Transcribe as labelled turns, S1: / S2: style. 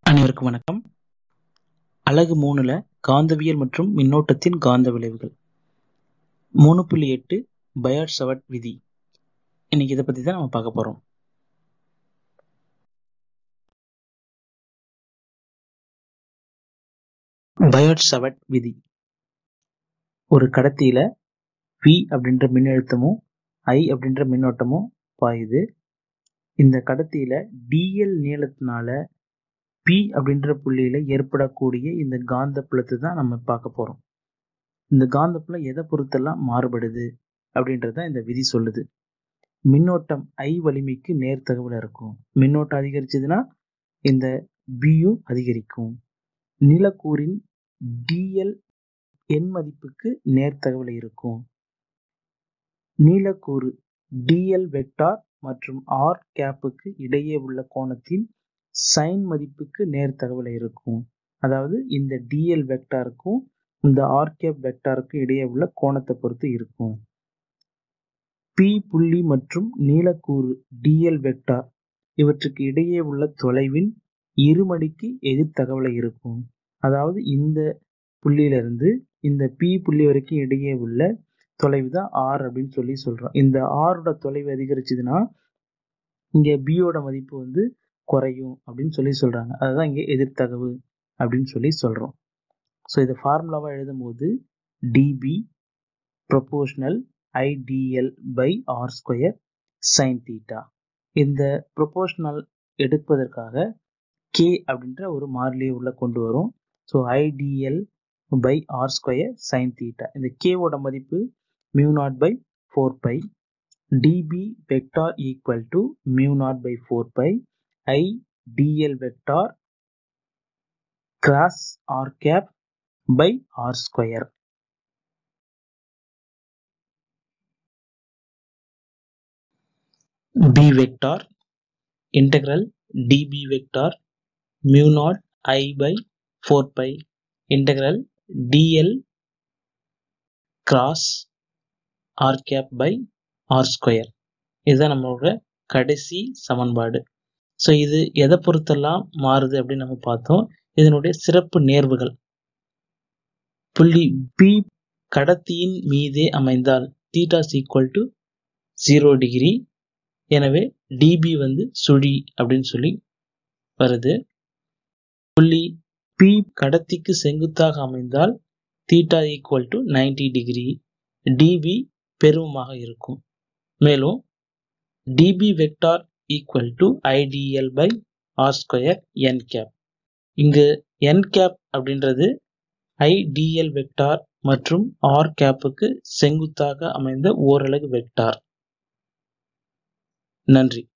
S1: அனைவருக்கும் வணக்கம் அலகு மூணுல காந்தவியல் மற்றும் மின்னோட்டத்தின் காந்த விளைவுகள் மூணு புள்ளி எட்டு பயாட் சவட் விதி இன்னைக்கு இதை பத்தி தான் நம்ம பார்க்க போறோம் பயாட் சவட் விதி ஒரு கடத்தியில V அப்படின்ற மின்னழுத்தமும் I அப்படின்ற மின்னோட்டமும் பாயுது இந்த கடத்தியில dl நீளத்தினால P அப்படின்ற புள்ளியில ஏற்படக்கூடிய இந்த காந்த புலத்தை தான் நம்ம பார்க்க போறோம் இந்த காந்த புலம் எதை பொறுத்தெல்லாம் மாறுபடுது அப்படின்றத இந்த விதி சொல்லுது மின்னோட்டம் I வலிமைக்கு நேர்த்தகவுல இருக்கும் மின்னோட்டம் அதிகரிச்சதுன்னா இந்த பியும் அதிகரிக்கும் நிலக்கூறின் dl எண் மதிப்புக்கு நேர்த்தகவுல இருக்கும் நீலக்கூறு dl வெக்டார் மற்றும் r கேப்புக்கு இடையே உள்ள கோணத்தின் சைன் மதிப்புக்கு நேர்த்தகவுல இருக்கும் அதாவது இந்த dl வெக்டாருக்கும் இந்த r கேப் வெக்டாருக்கும் இடையே உள்ள கோணத்தை பொறுத்து இருக்கும் P புள்ளி மற்றும் நீலக்கூறு dl வெக்டார் இவற்றுக்கு இடையே உள்ள தொலைவின் இருமடிக்கு எதிர்த்தகவுல இருக்கும் அதாவது இந்த புள்ளியிலிருந்து இந்த P புள்ளி வரைக்கும் இடையே உள்ள தொலைவு தான் R அப்படின்னு சொல்லி சொல்றோம் இந்த R ஓட தொலைவு அதிகரிச்சதுன்னா இங்க B ஓட மதிப்பு வந்து குறையும் அப்படின்னு சொல்லி சொல்றாங்க அதுதான் இங்க எதிர்த்தகவு அப்படின்னு சொல்லி சொல்றோம் ஸோ இதை ஃபார்முலாவா எழுதும் போது d B proportional I d l by r square sine theta இந்த ப்ரொபோஷனல் எடுப்பதற்காக கே அப்படின்ற ஒரு மாறிலியை உள்ள கொண்டு வரும் so I d l by r square sine theta இந்த கேவோட மதிப்பு mu naught by four pi d B vector equal to mu naught by four pi I d l vector cross r cap by r square B vector integral db vector mu naught i by 4 pi integral dl cross r cap by r square இதுதான் நம்மளோட கடைசி சமன்பாடு so இது எதை பொறுத்தெல்லாம் மாறுது அப்படின்னு நம்ம பார்த்தோம் இதனுடைய சிறப்பு நேர்வுகள் புள்ளி பி கடத்தியின் மீதே அமைந்தால் theta is equal to zero degree எனவே டிபி வந்து சுழி அப்படின்னு சொல்லி வருது புள்ளி பி கடத்திக்கு செங்குத்தாக அமைந்தால் theta equal to ninety degree d B பெருமமாக இருக்கும் மேலும் d B vector equal to I d l by r square n cap இங்கு என் கேப் அப்படின்றது ஐடிஎல் வெக்டார் மற்றும் ஆர் கேப்புக்கு செங்குத்தாக அமைந்த ஓரலகு வெக்டார் நன்றி